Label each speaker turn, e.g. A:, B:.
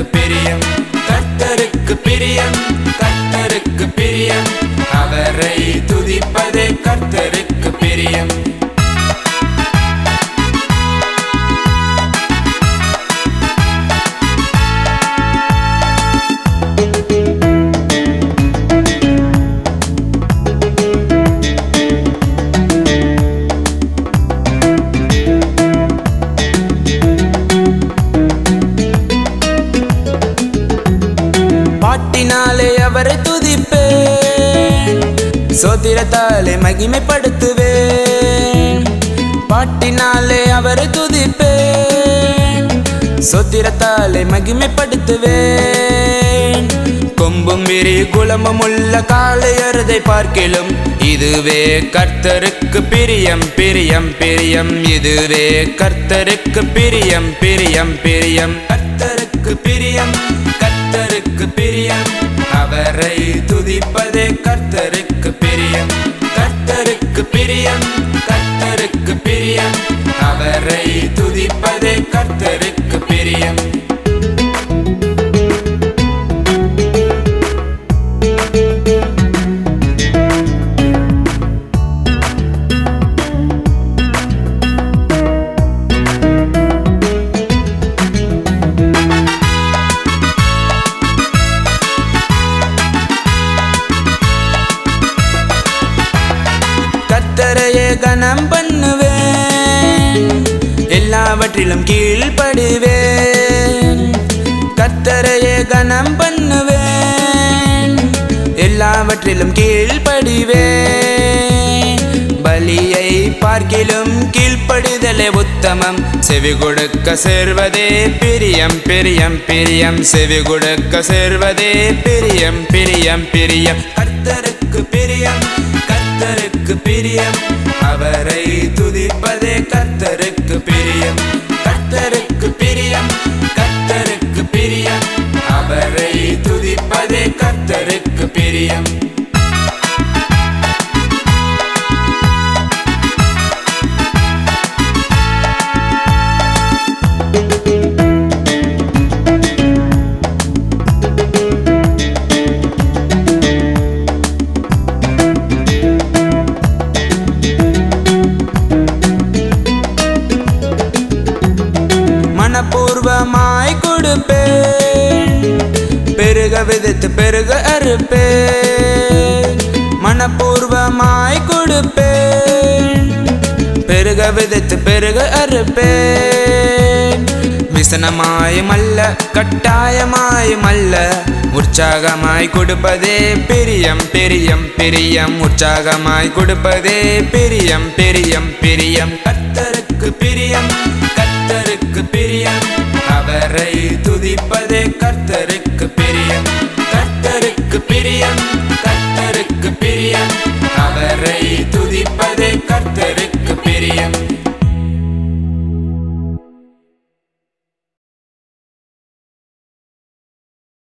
A: பிரியம் கர்த்தருக்கு பிரியம் கர்த்தருக்கு பிரியம் அவரை துதிப்பதே கர்த்தருக்கு பிரியம் பாட்டினாலே அவரை துதிப்பேன் சோத்திரத்தாலே மகிமைப்படுத்துவேன் பாட்டினாலே அவரை துதிப்பேன் சோத்திரத்தாலே மகிமைப்படுத்துவேன் கொம்பும் விரி குளமும் உள்ள காளையரதை பார்க்கிலும் இதுவே கர்த்தருக்கு பிரியம் பிரியம் பிரியம் இதுவே கர்த்தருக்கு பிரியம் பிரியம் பிரியம் கர்த்தருக்கு பிரியம் கர்த்தருக்கு பிரியம் அவரை துதிப்பதே கர்த்தருக்கு பிரியம் கர்த்தருக்கு பிரியம் கர்த்தருக்கு பிரியம் அவரை துதிப்பதே கர்த்தருக்கு பிரியம் கர்த்தரையே கனம் பண்ணுவேன் எல்லாவற்றிலும் கீழ்ப்படுவேன் கர்த்தரையே கனம் பண்ணுவேன் எல்லாவற்றிலும் கீழ்ப்படிவேன் பலியை பார்க்கிலும் கீழ்ப்படிதலே உத்தமம் செவி கொடுக்க சேர்வதே பிரியம் பிரியம் பிரியம் செவி கொடுக்க சேர்வதே பிரியம் பிரியம் பிரியம் கர்த்தருக்கு பிரியம் கர்த்தருக்கு பிரியம் அவரை துதிப்பதே கர்த்தருக்கு பிரியம் கர்த்தருக்கு பிரியம் கர்த்தருக்கு பிரியம் அவரை துதிப்பதே கர்த்தருக்கு பிரியம் மனப்பூர்வமாய் கொடுப்பேன் பெருக விதைத்து பெருக அறுப்பேன் மனப்பூர்வமாய் கொடுப்பேன் பெருக விதைத்து பெருக அறுப்பேன் விசனமாயும் அல்ல கட்டாயமாயும் அல்ல உற்சாகமாய் கொடுப்பதே பிரியம் பிரியம் பிரியம் உற்சாகமாய் கொடுப்பதே பிரியம் பிரியம் பிரியம் கர்த்தருக்கு பிரியம் கர்த்தருக்கு பிரியம் அவரை துதிப்பதே